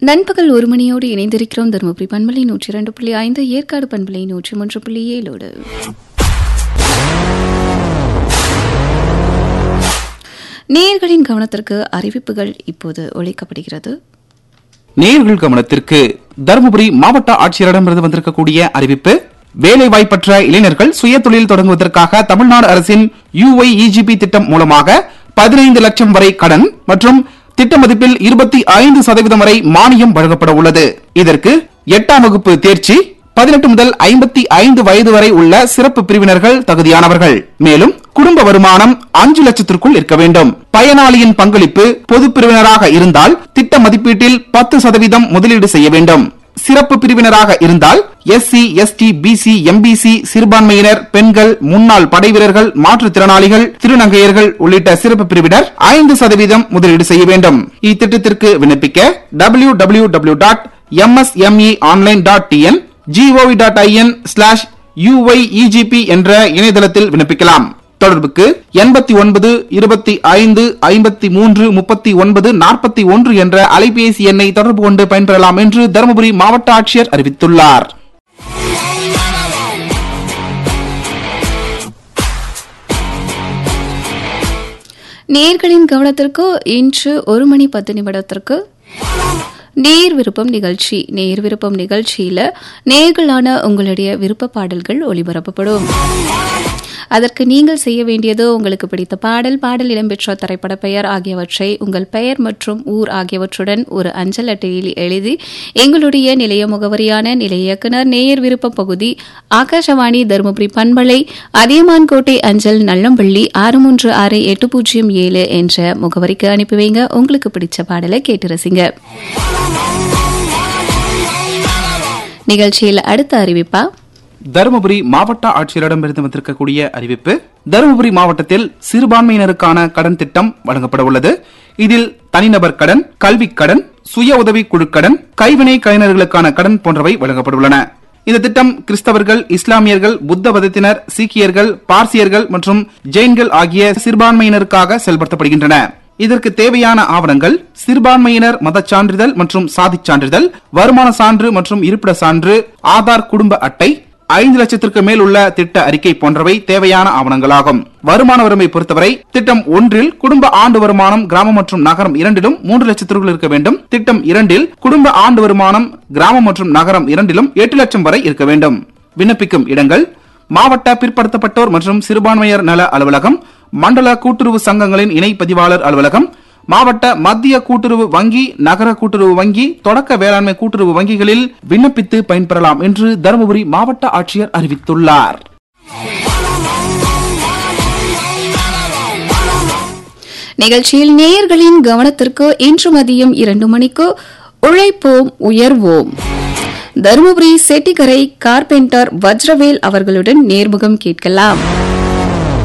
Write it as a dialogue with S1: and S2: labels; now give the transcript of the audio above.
S1: நண்பகல் ஒரு மணியோடு இணைந்திருக்கிறோம் தருமபுரி பண்பலை நூற்றி இரண்டு புள்ளி ஐந்து ஏற்காடு பண்பலை நூற்றி மூன்று புள்ளி ஏழோடு நேயர்களின் கவனத்திற்கு அறிவிப்புகள் இப்போது ஒழிக்கப்படுகிறது
S2: நேயர்கள் கவனத்திற்கு தருமபுரி மாவட்ட ஆட்சியரிடமிருந்து வந்திருக்கக்கூடிய அறிவிப்பு வேலை வாய்ப்பற்ற இளைஞர்கள் சுய தொழில் தொடங்குவதற்காக தமிழ்நாடு அரசின் யுஐஇஜிபி திட்டம் மூலமாக பதினைந்து லட்சம் வரை கடன் மற்றும் திட்ட மதிப்பில் இருபத்தி ஐந்து சதவீதம் வரை மானியம் வழங்கப்பட உள்ளது இதற்கு எட்டாம் வகுப்பு தேர்ச்சி பதினெட்டு முதல் ஐம்பத்தி ஐந்து வயது வரை உள்ள சிறப்பு பிரிவினர்கள் தகுதியானவர்கள் மேலும் குடும்ப வருமானம் அஞ்சு லட்சத்திற்குள் இருக்க வேண்டும் பயனாளியின் பங்களிப்பு பொது பிரிவினராக இருந்தால் திட்ட மதிப்பீட்டில் பத்து சதவீதம் முதலீடு செய்ய வேண்டும் சிறப்பு பிரிவினராக இருந்தால் எஸ்சி எஸ்டி பிசி எம்பிசி சிறுபான்மையினர் பெண்கள் முன்னாள் படைவீரர்கள் மாற்றுத்திறனாளிகள் திருநங்கையர்கள் உள்ளிட்ட சிறப்பு பிரிவினர் ஐந்து சதவீதம் முதலீடு செய்ய வேண்டும் இத்திட்டத்திற்கு விண்ணப்பிக்க W W W dot M S M E online dot T N G O V dot I N slash U I E G P என்ற இணையதளத்தில் விண்ணப்பிக்கலாம் தொடர்புக்கு எண்பத்தி ஒன்பது இருபத்தி ஐந்து ஐம்பத்தி மூன்று முப்பத்தி ஒன்பது நாற்பத்தி ஒன்று என்ற அலைபேசி எண்ணை தொடர்பு கொண்டு பயன்பெறலாம் என்று தருமபுரி மாவட்ட ஆட்சியர் அறிவித்துள்ளார்
S1: நேயர்களின் கவனத்திற்கு இன்று ஒரு மணி பத்து நிமிடத்திற்கு நேர் விருப்பம் நிகழ்ச்சி நேர் விருப்பம் நிகழ்ச்சியில நேர்களான உங்களுடைய விருப்ப பாடல்கள் ஒளிபரப்பப்படும் அதற்கு நீங்கள் செய்ய வேண்டியது உங்களுக்கு பிடித்த பாடல் பாடல் இடம்பெற்ற திரைப்பட பெயர் ஆகியவற்றை உங்கள் பெயர் மற்றும் ஊர் ஆகியவற்றுடன் ஒரு அஞ்சல் அட்டையில் எழுதி எங்களுடைய நிலைய முகவரியான நிலைய இயக்குனர் நேயர் விருப்ப பகுதி ஆகாஷவாணி தருமபுரி பண்பலை அதியமான்கோட்டை அஞ்சல் நல்லம்பள்ளி ஆறு மூன்று ஆறு எட்டு பூஜ்ஜியம் ஏழு என்ற முகவரிக்கு அனுப்பி வைங்க உங்களுக்கு பிடிச்ச பாடலை கேட்டு ரசிங்க நிகழ்ச்சியில் அடுத்த அறிவிப்பா
S2: தருமபுரி மாவட்ட ஆட்சியரிடமிருந்து வந்திருக்கக்கூடிய அறிவிப்பு தருமபுரி மாவட்டத்தில் சிறுபான்மையினருக்கான கடன் திட்டம் வழங்கப்பட உள்ளது இதில் தனிநபர் கடன் கல்விக் கடன் சுய உதவி குழுக்கடன் கைவினை கலைஞர்களுக்கான கடன் போன்றவை வழங்கப்பட்டுள்ளன இந்த திட்டம் கிறிஸ்தவர்கள் இஸ்லாமியர்கள் புத்த மதத்தினர் சீக்கியர்கள் பார்சியர்கள் மற்றும் ஜெயின்கள் ஆகிய சிறுபான்மையினருக்காக செயல்படுத்தப்படுகின்றன இதற்கு தேவையான ஆவணங்கள் சிறுபான்மையினர் மதச் சான்றிதழ் மற்றும் சாதிச் சான்றிதழ் வருமான சான்று மற்றும் இருப்பிட சான்று ஆதார் குடும்ப அட்டை ஐந்து லட்சத்திற்கு மேல் உள்ள திட்ட அறிக்கை போன்றவை தேவையான ஆவணங்களாகும் வருமான வரம்பை பொறுத்தவரை திட்டம் ஒன்றில் குடும்ப ஆண்டு வருமானம் கிராமம் மற்றும் நகரம் இரண்டிலும் மூன்று லட்சத்திற்குள் இருக்க வேண்டும் திட்டம் இரண்டில் குடும்ப ஆண்டு வருமானம் கிராமம் மற்றும் நகரம் இரண்டிலும் எட்டு லட்சம் வரை இருக்க வேண்டும் விண்ணப்பிக்கும் இடங்கள் மாவட்ட பிற்படுத்தப்பட்டோர் மற்றும் சிறுபான்மையர் நல அலுவலகம் மண்டல கூட்டுறவு சங்கங்களின் இணை பதிவாளர் அலுவலகம் மாவட்ட மத்திய கூட்டுறவு வங்கி நகர கூட்டுறவு வங்கி தொடக்க வேளாண்மை கூட்டுறவு வங்கிகளில் விண்ணப்பித்து பயன்பெறலாம் என்று தருமபுரி மாவட்ட ஆட்சியர் அறிவித்துள்ளார்
S1: நிகழ்ச்சியில் நேயர்களின் கவனத்திற்கு இன்று மதியம் இரண்டு மணிக்கு உழைப்போம் உயர்வோம் தருமபுரி செட்டிக்கரை கார்பெண்டர் வஜ்ரவேல் அவர்களுடன் நேர்முகம் கேட்கலாம்